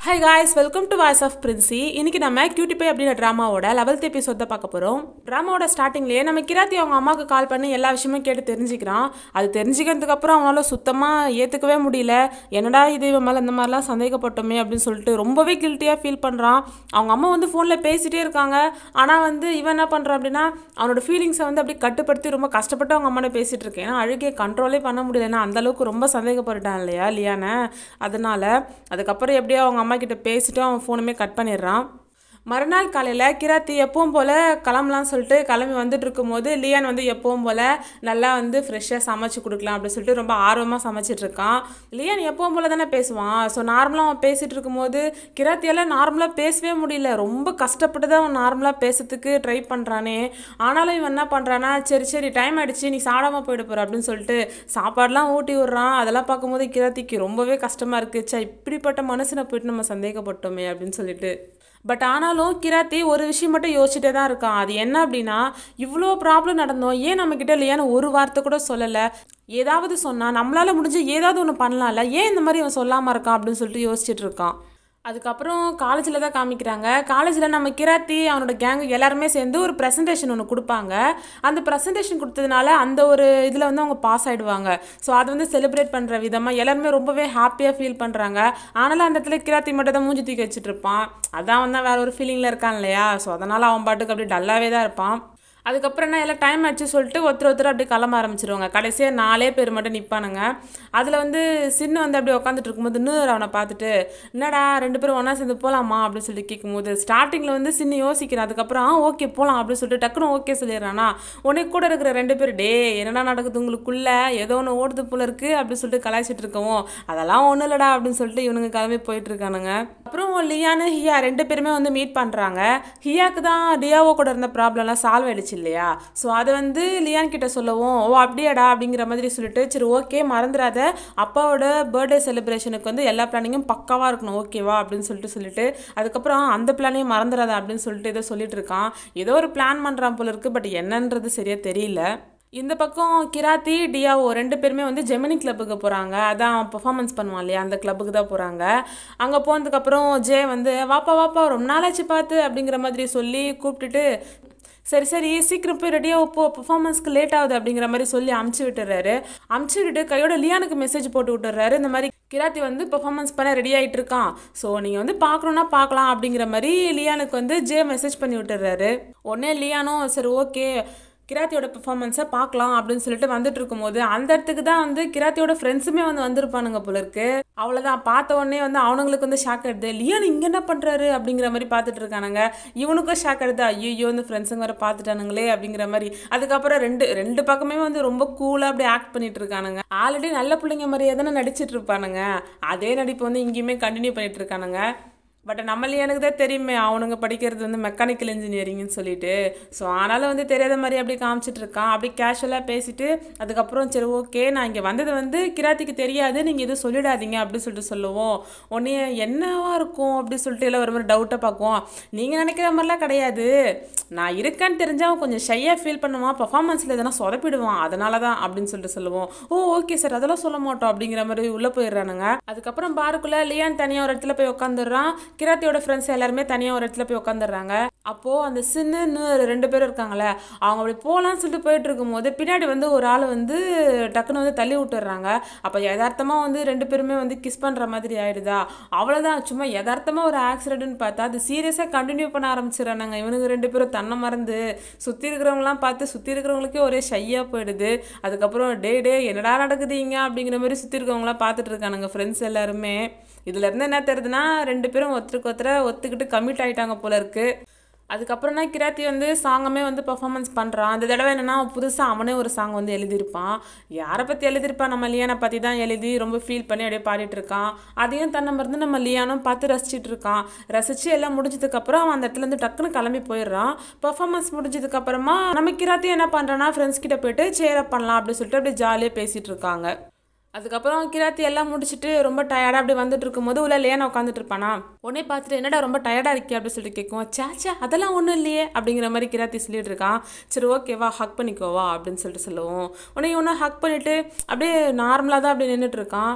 high guys welcome to voice of Princy இன்னைக்கு நம்ம cutie by அப்படின்ற ட்ராமாவோட லெவல்த் எபிசோட் தான் பார்க்க போகிறோம் ட்ராமாவோட ஸ்டார்டிங்லேயே நம்ம கிராத்தி அவங்க அம்மாவுக்கு கால் பண்ணி எல்லா விஷயமும் கேட்டு தெரிஞ்சுக்கிறான் அது தெரிஞ்சுக்கிறதுக்கு அப்புறம் அவனால சுத்தமாக ஏற்றுக்கவே முடியல என்னடா இது இவன் மேலே இந்த மாதிரிலாம் சந்தேகப்பட்டோமே அப்படின்னு சொல்லிட்டு ரொம்பவே கில்ட்டியாக ஃபீல் பண்ணுறான் அவங்க அம்மா வந்து ஃபோனில் பேசிகிட்டே இருக்காங்க ஆனால் வந்து இவன் என்ன பண்ணுறான் அப்படின்னா அவனோட ஃபீலிங்ஸை வந்து அப்படி கட்டுப்படுத்தி ரொம்ப கஷ்டப்பட்டு அவங்க அம்மாட்ட பேசிகிட்டு இருக்கேன் ஏன்னா அழுகையை கண்ட்ரோலே பண்ண முடியல ஏன்னா அந்த அளவுக்கு ரொம்ப சந்தேகப்பட்டுட்டான் இல்லையா லியானை அதனால அதுக்கப்புறம் எப்படியோ அவங்க அம்மா கிட்ட பேசிட்டு அவன் ஃபோனுமே கட் பண்ணிடுறான் மறுநாள் காலையில் கிராத்தி எப்பவும் போல் கிளம்பலாம்னு சொல்லிட்டு கிளம்பி வந்துட்டு இருக்கும்போது லியான் வந்து எப்பவும் போல் நல்லா வந்து ஃப்ரெஷ்ஷாக சமைச்சு கொடுக்கலாம் அப்படின்னு சொல்லிட்டு ரொம்ப ஆர்வமாக சமைச்சிட்டு இருக்கான் லியான் எப்பவும் போல் தானே பேசுவான் ஸோ நார்மலாக அவன் பேசிகிட்டு இருக்கும்போது கிராத்தியால் நார்மலாக பேசவே முடியல ரொம்ப கஷ்டப்பட்டு தான் அவன் நார்மலாக பேசுறதுக்கு ட்ரை பண்ணுறானே ஆனாலும் இவன் என்ன பண்ணுறான்னா சரி சரி டைம் ஆயிடுச்சு நீ சாடாமல் போயிட போகிற அப்படின்னு சொல்லிட்டு சாப்பாடெலாம் ஊட்டி விட்றான் அதெல்லாம் பார்க்கும்போது கிராத்திக்கு ரொம்பவே கஷ்டமாக இருக்குது சே இப்படிப்பட்ட மனுஷனை போயிட்டு நம்ம சந்தேகப்பட்டோமே அப்படின்னு சொல்லிட்டு பட் ஆனாலும் கிராத்தி ஒரு விஷயம் மட்டும் யோசிச்சுட்டே தான் இருக்கான் அது என்ன அப்படின்னா இவ்வளோ ப்ராப்ளம் நடந்தோம் ஏன் நம்மக்கிட்ட இல்லையான்னு ஒரு வார்த்தை கூட சொல்லலை ஏதாவது சொன்னால் நம்மளால் முடிஞ்சு ஏதாவது ஒன்று பண்ணலாம்ல ஏன் இந்த மாதிரி அவன் சொல்லாமல் இருக்கான் அப்படின்னு சொல்லிட்டு யோசிச்சுட்டு இருக்கான் அதுக்கப்புறம் காலேஜில் தான் காமிக்கிறாங்க காலேஜில் நம்ம கிராத்தி அவனோட கேங் எல்லாருமே சேர்ந்து ஒரு ப்ரெசன்டேஷன் ஒன்று கொடுப்பாங்க அந்த ப்ரெசன்டேஷன் கொடுத்ததுனால அந்த ஒரு இதில் வந்து அவங்க பாஸ் ஆகிடுவாங்க ஸோ அதை வந்து செலிப்ரேட் பண்ணுற விதமாக எல்லாருமே ரொம்பவே ஹாப்பியாக ஃபீல் பண்ணுறாங்க ஆனாலும் அந்த இடத்துல கிராத்தி மட்டும் தான் மூஞ்சி தூக்கி வச்சுட்டு இருப்பான் அதான் வந்து வேற ஒரு ஃபீலிங்கில் இருக்கான் இல்லையா ஸோ அதனால் அவன் பாட்டுக்கு அப்படி டல்லாகவே தான் இருப்பான் அதுக்கப்புறம் என்ன எல்லாம் டைம் ஆச்சு சொல்லிட்டு ஒருத்தர் ஒருத்தர் அப்படி கிளம்ப ஆரம்பிச்சிருவாங்க கடைசியாக நாலே பேர் மட்டும் நிற்பானுங்க அதில் வந்து சின்ன வந்து அப்படி உட்காந்துட்டு இருக்கும்போது இன்னொரு அவனை பார்த்துட்டு என்னடா ரெண்டு பேரும் ஒன்றா சேர்ந்து போகலாமா அப்படின்னு சொல்லி கேட்கும்போது ஸ்டார்டிங்கில் வந்து சின்ன யோசிக்கிறேன் அதுக்கப்புறம் ஆ ஓகே போகலாம் அப்படின்னு சொல்லிட்டு டக்குன்னு ஓகே சொல்லிடுறானா உனக்கு கூட இருக்கிற ரெண்டு பேர் டே என்னடா நடக்குது உங்களுக்குள்ள ஏதோ ஒன்று ஓடுது போல இருக்குது அப்படின்னு சொல்லிட்டு கலாய்ச்சிட்டு இருக்கவும் அதெல்லாம் ஒன்றும் இல்லடா அப்படின்னு சொல்லிட்டு இவனுங்க கிளம்பி போயிட்டு இருக்கானுங்க அப்புறம் லியானு ஹியா ரெண்டு பேருமே வந்து மீட் பண்ணுறாங்க ஹியாக்கு தான் டியாவோ கூட இருந்த ப்ராப்ளம்லாம் சால்வ் ஆயிடுச்சு இல்லையா ஸோ அதை வந்து லியான் கிட்ட சொல்லவும் ஓ அப்படியாடா அப்படிங்கிற மாதிரி சொல்லிட்டு சரி ஓகே மறந்துடாத அப்பாவோட பர்த்டே செலிப்ரேஷனுக்கு வந்து எல்லா பிளானிங்கும் பக்காவாக இருக்கணும் ஓகேவா அப்படின்னு சொல்லிட்டு சொல்லிட்டு அதுக்கப்புறம் அந்த பிளானையும் மறந்துடாத அப்படின்னு சொல்லிட்டு ஏதோ சொல்லிட்டு இருக்கான் ஏதோ ஒரு பிளான் பண்ணுறான் போல இருக்கு பட் என்னன்றது சரியா தெரியல இந்த பக்கம் கிராத்தி டியாவோ ரெண்டு பேருமே வந்து ஜெமினி கிளப்புக்கு போகிறாங்க அதான் பர்ஃபார்மன்ஸ் பண்ணுவான் இல்லையா அந்த கிளப்புக்கு தான் போகிறாங்க அங்கே போனதுக்கப்புறம் ஜே வந்து வாப்பா வாப்பா ரொம்ப நாளாச்சு பார்த்து அப்படிங்கிற மாதிரி சொல்லி கூப்பிட்டுட்டு சரி சரி சீக்கிரம் போய் ரெடியாக போ பர்ஃபார்மன்ஸ்க்கு லேட் ஆகுது அப்படிங்கிற மாதிரி சொல்லி அமுச்சு விட்டுறாரு அமுச்சு விட்டுட்டு கையோட லியானுக்கு மெசேஜ் போட்டு விட்டுறாரு இந்த மாதிரி கிராத்தி வந்து பெர்ஃபார்மன்ஸ் பண்ண ரெடி ஆகிட்டு இருக்கான் ஸோ நீங்கள் வந்து பார்க்கணுன்னா பார்க்கலாம் அப்படிங்கிற மாதிரி லியானுக்கு வந்து ஜே மெசேஜ் பண்ணி விட்டுறாரு உடனே லியானும் சரி ஓகே கிராத்தியோட பெர்ஃபார்மன்ஸை பார்க்கலாம் அப்படின்னு சொல்லிட்டு வந்துட்டு இருக்கும்போது அந்த இடத்துக்கு தான் வந்து கிராத்தியோட ஃப்ரெண்ட்ஸுமே வந்து வந்திருப்பானுங்க போல இருக்கு அவ்வளோதான் பார்த்த உடனே வந்து அவனுங்களுக்கு வந்து ஷாக் எடுது லியான் இங்கே என்ன பண்ணுறாரு அப்படிங்கிற மாதிரி பார்த்துட்டு இருக்கானுங்க இவனுக்கும் ஷாக் எடுது ஐயோ இந்த ஃப்ரெண்ட்ஸுங்க வர பார்த்துட்டானுங்களே அப்படிங்கிற மாதிரி அதுக்கப்புறம் ரெண்டு ரெண்டு பக்கமே வந்து ரொம்ப கூலாக அப்படி ஆக்ட் பண்ணிட்டு இருக்கானுங்க ஆல்ரெடி நல்ல பிள்ளைங்க மாதிரியே தானே நடிச்சிட்டு இருப்பானுங்க அதே நடிப்பு வந்து இங்கேயுமே கண்டினியூ பண்ணிட்டு இருக்கானுங்க பட் நம்மளே எனக்கு தான் தெரியுமே அவனுங்க படிக்கிறது வந்து மெக்கானிக்கல் இன்ஜினியரிங்னு சொல்லிட்டு ஸோ ஆனாலும் வந்து தெரியாத மாதிரி அப்படி காமிச்சிட்டு இருக்கான் அப்படி கேஷுவலாக பேசிட்டு அதுக்கப்புறம் சரி ஓகே நான் இங்கே வந்தது வந்து கிராத்திக்கு தெரியாது நீங்கள் எதுவும் சொல்லிடாதீங்க அப்படின்னு சொல்லிட்டு சொல்லுவோம் உடனே என்னவா இருக்கும் அப்படி சொல்லிட்டு எல்லாம் ஒரு மாதிரி டவுட்டை பார்க்குவோம் நீங்கள் நினைக்கிற மாதிரிலாம் கிடையாது நான் இருக்கேன்னு தெரிஞ்சால் அவன் கொஞ்சம் ஷையாக ஃபீல் பண்ணுவான் பர்ஃபார்மன்ஸில் எதனா சொதப்பிடுவான் அதனால தான் அப்படின்னு சொல்லிட்டு சொல்லுவோம் ஓ ஓகே சார் அதெல்லாம் சொல்ல மாட்டோம் அப்படிங்கிற மாதிரி உள்ளே போயிடுறானுங்க அதுக்கப்புறம் பாருக்குள்ளே லியான் தனியாக ஒரு இடத்துல போய் உட்காந்துடுறான் கிராத்தியோட ஃப்ரெண்ட்ஸ் எல்லாருமே தனியாக ஒரு இடத்துல போய் உட்காந்துடுறாங்க அப்போது அந்த சின்னு ரெண்டு பேரும் இருக்காங்களே அவங்க அப்படி போகலான்னு சொல்லிட்டு போயிட்டு இருக்கும்போது பின்னாடி வந்து ஒரு ஆள் வந்து டக்குன்னு வந்து தள்ளி விட்டுறாங்க அப்போ யதார்த்தமாக வந்து ரெண்டு பேருமே வந்து கிஸ் பண்ணுற மாதிரி ஆயிடுதா அவ்வளோதான் சும்மா யதார்த்தமாக ஒரு ஆக்சிடென்ட்னு பார்த்தா அது சீரியஸாக கண்டினியூ பண்ண ஆரம்பிச்சிடறாங்க இவனுங்க ரெண்டு பேரும் தன்னை மறந்து சுற்றி இருக்கிறவங்களாம் பார்த்து சுற்றி இருக்கிறவங்களுக்கே ஒரே ஷையாக போயிடுது அதுக்கப்புறம் டே டே என்னடா நடக்குதுங்க அப்படிங்கிற மாதிரி சுற்றி இருக்கவங்களாம் பார்த்துட்டு இருக்கானுங்க ஃப்ரெண்ட்ஸ் எல்லாருமே இதுல இருந்து என்ன தெரியுதுன்னா ரெண்டு பேரும் ஒருத்தருக்கு ஒருத்தரை ஒத்துக்கிட்டு கமிட் ஆயிட்டாங்க போல இருக்கு அதுக்கப்புறம் தான் கிராத்தி வந்து சாங்கமே வந்து பர்ஃபார்மன்ஸ் பண்ணுறான் அந்த தடவை என்னென்னா புதுசாக அவனே ஒரு சாங் வந்து எழுதியிருப்பான் யாரை பற்றி எழுதியிருப்பான் நம்ம லியானை பற்றி தான் எழுதி ரொம்ப ஃபீல் பண்ணி அப்படியே பாடிட்டு இருக்கான் அதையும் தன்னை மறந்து நம்ம லியானும் பார்த்து ரசிச்சிட்டு இருக்கான் ரசித்து எல்லாம் முடிஞ்சதுக்கப்புறம் அவன் அந்த இடத்துல இருந்து டக்குன்னு கிளம்பி போயிடுறான் பர்ஃபார்மன்ஸ் முடிஞ்சதுக்கப்புறமா நம்ம கிராத்தி என்ன பண்ணுறான்னா ஃப்ரெண்ட்ஸ் கிட்ட போயிட்டு சேரப் பண்ணலாம் அப்படின்னு சொல்லிட்டு அப்படியே ஜாலியாக பேசிகிட்டு இருக்காங்க அதுக்கப்புறம் கிராத்தி எல்லாம் முடிச்சுட்டு ரொம்ப டயர்டாக அப்படி வந்துட்டு இருக்கும்போது உள்ள லேனா உட்காந்துட்டு இருப்பானா உடனே பார்த்துட்டு என்னடா ரொம்ப டயர்டாக இருக்கே அப்படின்னு சொல்லிட்டு கேட்கும் சேச்சா அதெல்லாம் ஒன்றும் இல்லையே அப்படிங்கிற மாதிரி கிராத்தி சொல்லிட்டு இருக்கான் சரி ஓகேவா ஹக் பண்ணிக்கோவா அப்படின்னு சொல்லிட்டு சொல்லுவோம் உடனே இவனை ஹக் பண்ணிட்டு அப்படியே நார்மலாக தான் அப்படி நின்றுட்டு இருக்கான்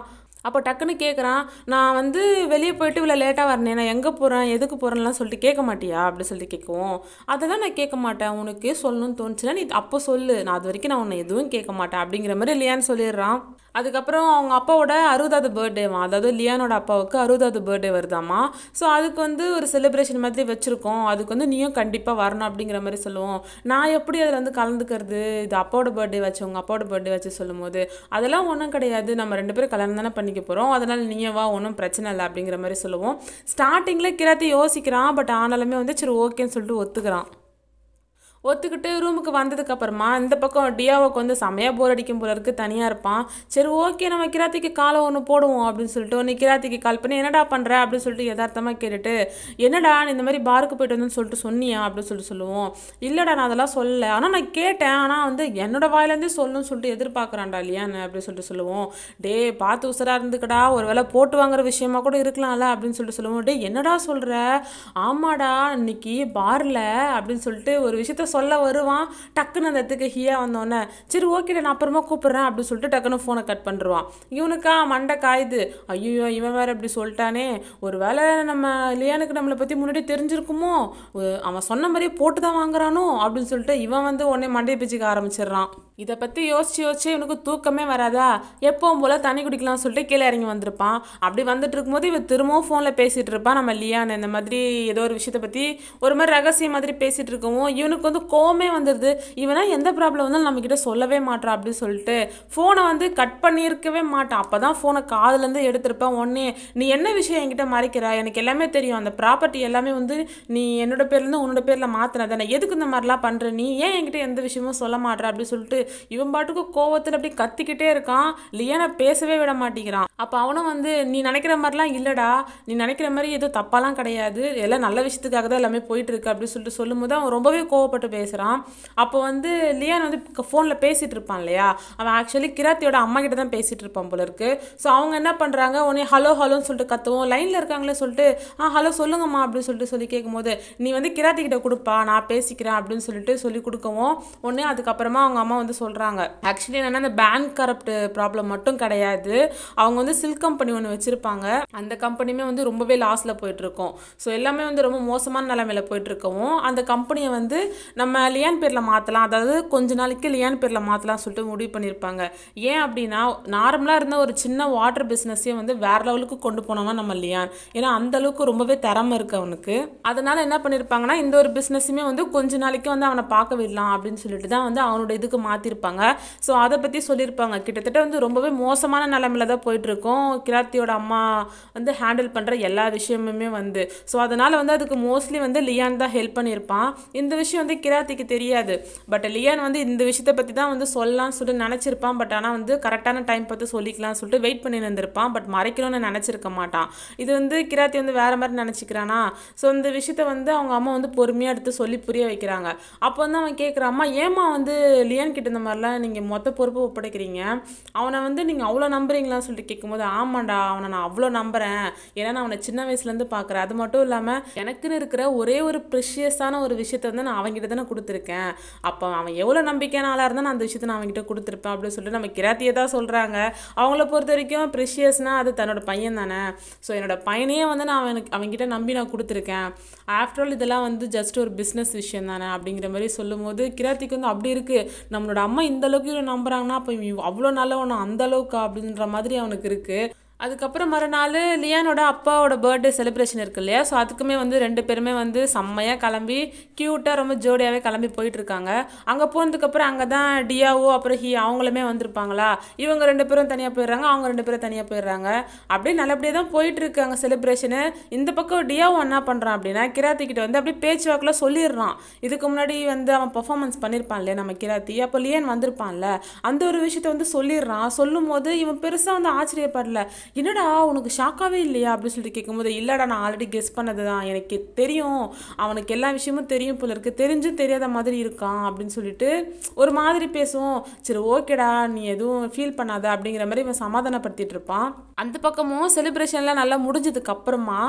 அப்போ டக்குன்னு கேட்குறான் நான் வந்து வெளியே போயிட்டு இவ்வளோ லேட்டாக வரனே நான் எங்கே போகிறேன் எதுக்கு போகிறேன்லாம் சொல்லிட்டு கேட்க மாட்டியா அப்படி சொல்லிட்டு கேட்கவும் அதெல்லாம் நான் கேட்க மாட்டேன் உனக்கு சொல்லணும்னு தோணுச்சுன்னா நீ அப்போ சொல்லு நான் அது வரைக்கும் நான் உன்னை எதுவும் கேட்க மாட்டேன் அப்படிங்கிற மாதிரி லியான் சொல்லிடுறான் அதுக்கப்புறம் அவங்க அப்பாவோட அறுபதாவது பர்த்டேவா அதாவது லியானோட அப்பாவுக்கு அறுபதாவது பர்த்டே வருதாமா ஸோ அதுக்கு வந்து ஒரு செலிப்ரேஷன் மாதிரி வச்சுருக்கோம் அதுக்கு வந்து நீயும் கண்டிப்பாக வரணும் அப்படிங்கிற மாதிரி சொல்லுவோம் நான் எப்படி அதில் வந்து கலந்துக்கிறது இது அப்பாவோட பர்த்டே வச்சு உங்கள் அப்பாவோட பர்த்டே வச்சு சொல்லும்போது அதெல்லாம் ஒன்றும் கிடையாது நம்ம ரெண்டு பேரும் கல்யாணம் தானே பண்ணிக்க போகிறோம் அதனால் நீயும் வா ஒன்றும் பிரச்சனை இல்லை அப்படிங்கிற மாதிரி சொல்லுவோம் ஸ்டார்டிங்கில் கிராத்தி யோசிக்கிறான் பட் ஆனாலுமே வந்து சரி ஓகேன்னு சொல்லிட்டு ஒத்துக்கிறான் ஒத்துக்கிட்டு ரூமுக்கு வந்ததுக்கு அப்புறமா இந்த பக்கம் டியாவுக்கு வந்து செமையா போர் அடிக்கும் போல இருக்கு தனியாக இருப்பான் சரி ஓகே நம்ம கிராத்திக்கு காலை ஒன்று போடுவோம் அப்படின்னு சொல்லிட்டு ஒன்று கிராத்திக்கு கால் பண்ணி என்னடா பண்ணுற அப்படின்னு சொல்லிட்டு யதார்த்தமாக கேட்டுட்டு என்னடா நீ இந்த மாதிரி பாருக்கு போயிட்டு வந்தேன்னு சொல்லிட்டு சொன்னியா அப்படின்னு சொல்லிட்டு சொல்லுவோம் இல்லைடா நான் அதெல்லாம் சொல்லல ஆனால் நான் கேட்டேன் ஆனால் வந்து என்னோட வாயிலேருந்தே சொல்லணும்னு சொல்லிட்டு எதிர்பார்க்குறான்டா இல்லையான்னு அப்படின்னு சொல்லிட்டு சொல்லுவோம் டே பார்த்து உசரா இருந்துக்கடா ஒரு வேளை போட்டு வாங்குற விஷயமா கூட இருக்கலாம்ல அப்படின்னு சொல்லிட்டு சொல்லுவோம் டே என்னடா சொல்கிற ஆமாடா இன்னைக்கு பாரில் அப்படின்னு சொல்லிட்டு ஒரு விஷயத்த சொல்ல வருவான் டக்குன்னு அந்த இடத்துக்கு ஹியா வந்தோடனே சரி ஓகேடா நான் அப்புறமா கூப்பிட்றேன் அப்படின்னு சொல்லிட்டு டக்குன்னு ஃபோனை கட் பண்ணிடுவான் இவனுக்கா மண்டை காயுது ஐயோ இவன் வேற இப்படி சொல்லிட்டானே ஒரு வேளை நம்ம லியானுக்கு நம்மளை பற்றி முன்னாடி தெரிஞ்சிருக்குமோ ஒ- அவன் சொன்ன மாதிரியே போட்டு தான் வாங்குறானோ அப்படின்னு சொல்லிட்டு இவன் வந்து உடனே மண்டையை பிச்சுக்க ஆரம்பிச்சிடுறான் இதை பற்றி யோசிச்சு யோசிச்சு இவனுக்கு தூக்கமே வராதா எப்பவும் போல் தண்ணி குடிக்கலாம்னு சொல்லிட்டு கீழே இறங்கி வந்திருப்பான் அப்படி வந்துட்டு இருக்கும்போது இவன் திரும்பவும் ஃபோனில் பேசிகிட்டு இருப்பான் நம்ம லியான் இந்த மாதிரி ஏதோ ஒரு விஷயத்தை பற்றி ஒரு மாதிரி ரகசியம் மாதிரி பேசிகிட்டு இருக்கவும் இவனுக்கு வந்து கோவமே வந்துடுது இவனா எந்த ப்ராப்ளம் வந்தாலும் நம்மக்கிட்ட சொல்லவே மாட்டான் அப்படின்னு சொல்லிட்டு ஃபோனை வந்து கட் பண்ணியிருக்கவே மாட்டான் அப்போ தான் ஃபோனை காதுலேருந்து எடுத்திருப்பேன் உடனே நீ என்ன விஷயம் என்கிட்ட மறைக்கிறா எனக்கு எல்லாமே தெரியும் அந்த ப்ராப்பர்ட்டி எல்லாமே வந்து நீ என்னோட பேர்லேருந்து உன்னோட பேரில் மாற்றின தானே எதுக்கு இந்த மாதிரிலாம் பண்ணுற நீ ஏன் என்கிட்ட எந்த விஷயமும் சொல்ல மாட்ற அப்படின்னு சொல்லிட்டு இவன் பாட்டுக்கு கோவத்தில் அப்படி கத்திக்கிட்டே இருக்கான் லியானை பேசவே விட மாட்டேங்கிறான் அப்போ அவனும் வந்து நீ நினைக்கிற மாதிரிலாம் இல்லைடா நீ நினைக்கிற மாதிரி எதுவும் தப்பாலாம் கிடையாது எல்லாம் நல்ல விஷயத்துக்காக தான் எல்லாமே போயிட்டு இருக்கு அப்படின்னு சொல்லிட்டு சொல்லும்போது அவன் ரொம்பவே கோவப்பட்டு பேசுகிறான் அப்போ வந்து லியான் வந்து ஃபோனில் பேசிகிட்டு இருப்பான் இல்லையா அவன் ஆக்சுவலி கிராத்தியோட அம்மா கிட்ட தான் பேசிகிட்டு இருப்பான் போல இருக்கு ஸோ அவங்க என்ன பண்ணுறாங்க உடனே ஹலோ ஹலோன்னு சொல்லிட்டு கத்துவோம் லைனில் இருக்காங்களே சொல்லிட்டு ஆ ஹலோ சொல்லுங்கம்மா அப்படின்னு சொல்லிட்டு சொல்லி கேட்கும்போது நீ வந்து கிராத்தி கிட்ட கொடுப்பா நான் பேசிக்கிறேன் அப்படின்னு சொல்லிட்டு சொல்லி கொடுக்கவும் உடனே அதுக்கப்புறமா அவங்க அம்மா வந்து சொல்கிறாங்க ஆக்சுவலி என்னன்னா அந்த பேங்க் கரப்ட் ப்ராப்ளம் மட்டும் கிடையாது அவங்க வந்து சில்க் கம்பெனி ஒன்று வச்சுருப்பாங்க அந்த கம்பெனியுமே வந்து ரொம்பவே லாஸில் போயிட்டுருக்கோம் ஸோ எல்லாமே வந்து ரொம்ப மோசமான நிலமையில போயிட்டு இருக்கவும் அந்த கம்பெனியை வந்து நம்ம லியான் பேரில் மாற்றலாம் அதாவது கொஞ்ச நாளைக்கு லியான் பேரில் மாற்றலாம் சொல்லிட்டு முடிவு பண்ணியிருப்பாங்க ஏன் அப்படின்னா நார்மலாக இருந்த ஒரு சின்ன வாட்டர் பிஸ்னஸே வந்து வேற லெவலுக்கு கொண்டு போனவன் நம்ம லியான் ஏன்னா அந்த அளவுக்கு ரொம்பவே திறமை இருக்கு அவனுக்கு அதனால என்ன பண்ணியிருப்பாங்கன்னா இந்த ஒரு பிஸ்னஸுமே வந்து கொஞ்ச நாளைக்கு வந்து அவனை பார்க்க விடலாம் அப்படின்னு சொல்லிட்டு தான் வந்து அவனோட இதுக்கு மாற்றிருப்பாங்க ஸோ அதை பற்றி சொல்லியிருப்பாங்க கிட்டத்தட்ட வந்து ரொம்பவே மோசமான நிலமையில தான் போயிட்டு இருக்கோம் கிராத்தியோட அம்மா வந்து ஹேண்டில் பண்ணுற எல்லா விஷயமுமே வந்து ஸோ அதனால் வந்து அதுக்கு மோஸ்ட்லி வந்து லியான் தான் ஹெல்ப் பண்ணியிருப்பான் இந்த விஷயம் வந்து கிராத்திக்கு தெரியாது பட் லியான் வந்து இந்த விஷயத்தை பற்றி தான் வந்து சொல்லலாம்னு சொல்லிட்டு நினச்சிருப்பான் பட் ஆனால் வந்து கரெக்டான டைம் பார்த்து சொல்லிக்கலாம்னு சொல்லிட்டு வெயிட் பண்ணி இருந்திருப்பான் பட் மறைக்கணும்னு நினச்சிருக்க மாட்டான் இது வந்து கிராத்தி வந்து வேற மாதிரி நினச்சிக்கிறானா ஸோ இந்த விஷயத்த வந்து அவங்க அம்மா வந்து பொறுமையாக எடுத்து சொல்லி புரிய வைக்கிறாங்க அப்போ வந்து அவன் கேட்குறான் அம்மா ஏம்மா வந்து லியான் கிட்ட இந்த மாதிரிலாம் நீங்கள் மொத்த பொறுப்பு ஒப்படைக்கிறீங்க அவனை வந்து நீங்கள் அவ்வளோ நம்புறீங்களான்னு சொல்லிட்டு கேட்கும்போது ஆமாண்டா அவனை நான் அவ்வளோ நம்புறேன் ஏன்னா நான் அவனை சின்ன வயசுலேருந்து பார்க்குறேன் அது மட்டும் இல்லாமல் எனக்குன்னு இருக்கிற ஒரே ஒரு ப்ரிஷியஸான ஒரு விஷயத்த வந்து நான் அவங்ககிட்ட தானே கொடுத்துருக்கேன் அப்போ அவன் எவ்வளோ நம்பிக்கையான ஆளாக இருந்தால் நான் அந்த விஷயத்தை நான் அவங்ககிட்ட கொடுத்துருப்பேன் அப்படின்னு சொல்லிட்டு நம்ம கிராத்தியை தான் சொல்கிறாங்க அவங்கள பொறுத்த வரைக்கும் ப்ரிஷியஸ்னால் அது தன்னோட பையன் தானே ஸோ என்னோட பையனையே வந்து நான் அவனுக்கு அவங்ககிட்ட நம்பி நான் கொடுத்துருக்கேன் ஆஃப்டர் ஆல் இதெல்லாம் வந்து ஜஸ்ட் ஒரு பிஸ்னஸ் விஷயம் தானே அப்படிங்கிற மாதிரி சொல்லும்போது கிராத்திக்கு வந்து அப்படி இருக்குது நம்மளோட அம்மா இந்த அளவுக்கு இவனை நம்புறாங்கன்னா அப்போ இவன் அவ்வளோ நல்லவனா அந்த அளவுக்கா அப்படின்ற மாதிரி அவனுக்கு இருக்குது அதுக்கப்புறம் மறுநாள் லியானோட அப்பாவோட பர்த்டே செலிப்ரேஷன் இருக்கு இல்லையா ஸோ அதுக்குமே வந்து ரெண்டு பேருமே வந்து செம்மையாக கிளம்பி க்யூட்டாக ரொம்ப ஜோடியாகவே கிளம்பி போயிட்டு இருக்காங்க அங்கே போனதுக்கப்புறம் அங்கே தான் டியாவோ அப்புறம் ஹி அவங்களுமே வந்திருப்பாங்களா இவங்க ரெண்டு பேரும் தனியாக போயிடுறாங்க அவங்க ரெண்டு பேரும் தனியாக போயிடுறாங்க அப்படியே நல்லபடியாக தான் போயிட்டு இருக்கு அங்கே செலிப்ரேஷனு இந்த பக்கம் டியாவோ என்ன பண்ணுறான் அப்படின்னா கிராத்தி கிட்ட வந்து அப்படியே பேச்சு வாக்கில் சொல்லிடுறான் இதுக்கு முன்னாடி வந்து அவன் பர்ஃபார்மன்ஸ் பண்ணியிருப்பான் இல்லையா நம்ம கிராத்தி அப்போ லியன் வந்திருப்பான்ல அந்த ஒரு விஷயத்த வந்து சொல்லிடுறான் சொல்லும் போது இவன் பெருசாக வந்து ஆச்சரியப்படல என்னடா உனக்கு ஷாக்காவே இல்லையா அப்படின்னு சொல்லிட்டு கேட்கும்போது இல்லைடா நான் ஆல்ரெடி கெஸ் பண்ணது தான் எனக்கு தெரியும் அவனுக்கு எல்லா விஷயமும் தெரியும் போல இருக்கு தெரிஞ்சும் தெரியாத மாதிரி இருக்கான் அப்படின்னு சொல்லிட்டு ஒரு மாதிரி பேசுவோம் சரி ஓகேடா நீ எதுவும் ஃபீல் பண்ணாத அப்படிங்கிற மாதிரி இவன் சமாதானப்படுத்திட்டு இருப்பான் அந்த பக்கமும் செலிப்ரேஷன்லாம் நல்லா முடிஞ்சதுக்கு அப்புறமா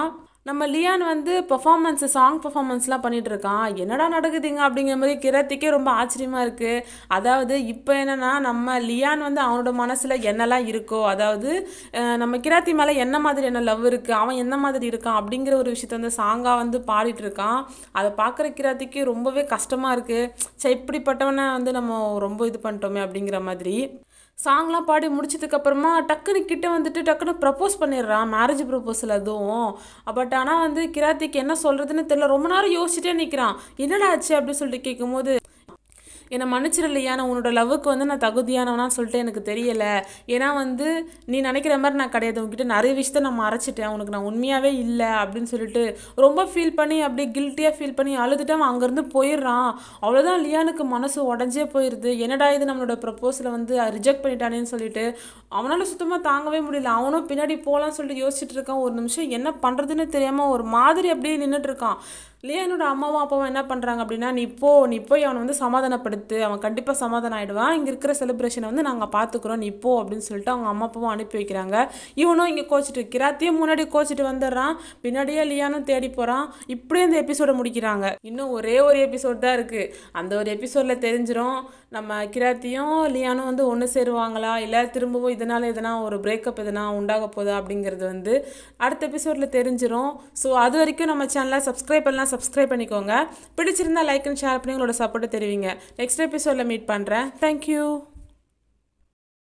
நம்ம லியான் வந்து பெர்ஃபார்மன்ஸ் சாங் பெர்ஃபார்மன்ஸ்லாம் பண்ணிட்டு இருக்கான் என்னடா நடக்குதுங்க அப்படிங்கிற மாதிரி கிரத்திக்கே ரொம்ப ஆச்சரியமா இருக்கு அதாவது இப்போ என்னன்னா நம்ம லியான் வந்து அவனோட மனசுல என்னெல்லாம் இருக்கோ அதாவது அஹ், நம்ம கிராத்தி மேல என்ன மாதிரி என்ன லவ் இருக்கு அவன் என்ன மாதிரி இருக்கான் அப்படிங்கிற ஒரு விஷயத்த வந்து சாங்கா வந்து பாடிட்டு இருக்கான் அதை பார்க்குற கிராத்திக்கு ரொம்பவே கஷ்டமா இருக்கு சே இப்படிப்பட்டவனை வந்து நம்ம ரொம்ப இது பண்ணிட்டோமே அப்படிங்கிற மாதிரி சாங்லாம் பாடி முடிச்சதுக்கு அப்புறமா டக்குன்னு கிட்ட வந்துட்டு டக்குன்னு ப்ரப்போஸ் பண்ணிடுறான் மேரேஜ் ப்ரப்போசல் அதுவும் பட் ஆனால் வந்து கிராத்திக்கு என்ன சொல்கிறதுன்னு தெரியல ரொம்ப நேரம் யோசிச்சுட்டே நிற்கிறான் என்னடா ஆச்சு அப்படின்னு சொல்லிட்டு கேட்கும்போது என்னை மன்னிச்சிடலையா நான் உன்னோட லவ்வுக்கு வந்து நான் தகுதியானவனான்னு சொல்லிட்டு எனக்கு தெரியல ஏன்னா வந்து நீ நினைக்கிற மாதிரி நான் கிடையாது உன்கிட்ட நிறைய விஷயத்த நான் மறைச்சிட்டேன் உனக்கு நான் உண்மையாகவே இல்லை அப்படின்னு சொல்லிட்டு ரொம்ப ஃபீல் பண்ணி அப்படியே கில்ட்டியாக ஃபீல் பண்ணி அழுதுட்டு அவன் அங்கேருந்து போயிடுறான் அவ்வளோதான் லியானுக்கு மனசு உடஞ்சே போயிடுது என்னடா இது நம்மளோட ப்ரப்போஸலை வந்து ரிஜெக்ட் பண்ணிட்டானேன்னு சொல்லிட்டு அவனால் சுத்தமாக தாங்கவே முடியல அவனும் பின்னாடி போகலான்னு சொல்லிட்டு யோசிச்சுட்டு இருக்கான் ஒரு நிமிஷம் என்ன பண்ணுறதுன்னு தெரியாமல் ஒரு மாதிரி அப்படியே நின்றுட்டு இருக்கான் லியானோட அம்மாவும் அப்பாவும் என்ன பண்ணுறாங்க அப்படின்னா நீ போ நீ போய் அவனை வந்து சமாதானப்படுத்து அவன் கண்டிப்பாக சமாதானம் ஆகிடுவான் இங்கே இருக்கிற செலிப்ரேஷனை வந்து நாங்கள் பார்த்துக்குறோம் நீ போ அப்படின்னு சொல்லிட்டு அவங்க அம்மா அப்பாவும் அனுப்பி வைக்கிறாங்க இவனும் இங்கே கோச்சிட்டு கிராத்தியும் முன்னாடி கோச்சிட்டு வந்துடுறான் பின்னாடியே லியானும் தேடி போகிறான் இப்படியே இந்த எபிசோட முடிக்கிறாங்க இன்னும் ஒரே ஒரு எபிசோட் தான் இருக்குது அந்த ஒரு எபிசோடில் தெரிஞ்சிரும் நம்ம கிராத்தியும் லியானும் வந்து ஒன்று சேருவாங்களா இல்லை திரும்பவும் இதனால் எதனா ஒரு பிரேக்கப் எதனா உண்டாக போதா அப்படிங்கிறது வந்து அடுத்த எபிசோடில் தெரிஞ்சிரும் ஸோ அது வரைக்கும் நம்ம சேனலை சப்ஸ்கிரைப் பண்ணலாம் சப்ஸ்கிரைப் பண்ணிக்கோங்க பிடிச்சிருந்தா லைக் அண்ட் ஷேர் பண்ணி உங்களோட சப்போர்ட்டை தெரிவிங்க நெக்ஸ்ட் எபிசோடில் மீட் பண்ணுறேன் தேங்க்யூ